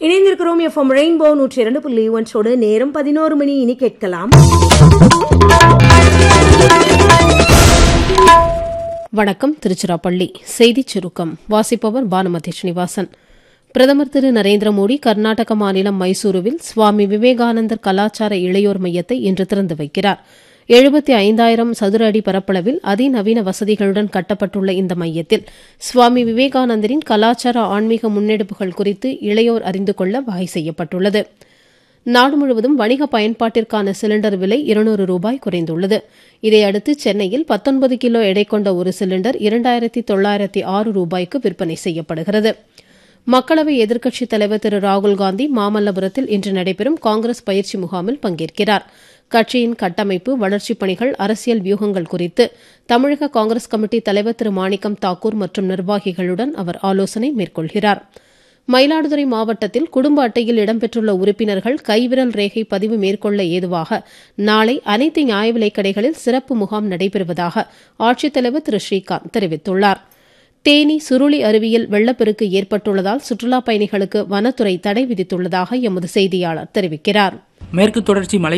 இணைந்திருக்கிறோம் FM rainbow நூற்றி இரண்டு புள்ளி ஒன்றோடு நேரம் பதினோரு மணி இனி கேட்கலாம் வணக்கம் திருச்சிராப்பள்ளி செய்திச் சுருக்கம் வாசிப்பவர் பானுமதி ஸ்ரீனிவாசன் பிரதமர் திரு நரேந்திர மோடி கர்நாடக மாநிலம் மைசூருவில் சுவாமி விவேகானந்தர் கலாச்சார இளையோர் மையத்தை இன்று திறந்து வைக்கிறார் எழுபத்தி ஐந்தாயிரம் சதுர அடி பரப்பளவில் அதிநவீன வசதிகளுடன் கட்டப்பட்டுள்ள இந்த மையத்தில் சுவாமி விவேகானந்தரின் கலாச்சார ஆன்மீக முன்னெடுப்புகள் குறித்து இளையோர் அறிந்து கொள்ள வகை செய்யப்பட்டுள்ளது நாடு முழுவதும் வணிக பயன்பாட்டிற்கான சிலிண்டர் விலை இருநூறு ரூபாய் குறைந்துள்ளது இதையடுத்து சென்னையில் பத்தொன்பது கிலோ எடை கொண்ட ஒரு சிலிண்டர் இரண்டாயிரத்தி தொள்ளாயிரத்தி ஆறு ரூபாய்க்கு விற்பனை செய்யப்படுகிறது மக்களவை எதிர்க்கட்சித் தலைவர் திரு ராகுல்காந்தி மாமல்லபுரத்தில் இன்று நடைபெறும் காங்கிரஸ் பயிற்சி முகாமில் பங்கேற்கிறார் கட்சியின் கட்டமைப்பு வளர்ச்சிப் பணிகள் அரசியல் வியூகங்கள் குறித்து தமிழக காங்கிரஸ் கமிட்டி தலைவர் திரு மாணிக்கம் தாக்கூர் மற்றும் நிர்வாகிகளுடன் அவர் ஆலோசனை மேற்கொள்கிறார் மயிலாடுதுறை மாவட்டத்தில் குடும்ப அட்டையில் இடம்பெற்றுள்ள உறுப்பினர்கள் கைவிரல் ரேகை பதிவு மேற்கொள்ள ஏதுவாக நாளை அனைத்து நியாய விலைக் கடைகளில் சிறப்பு முகாம் நடைபெறுவதாக ஆட்சித்தலைவர் திரு ஸ்ரீகாந்த் தெரிவித்துள்ளார் தேனி சுருளி அருவியில் வெள்ளப்பெருக்கு ஏற்பட்டுள்ளதால் சுற்றுலாப் பயணிகளுக்கு வனத்துறை தடை விதித்துள்ளதாக எமது செய்தியாளர் தெரிவிக்கிறார் மேற்கு தொடர்ச்சி மலை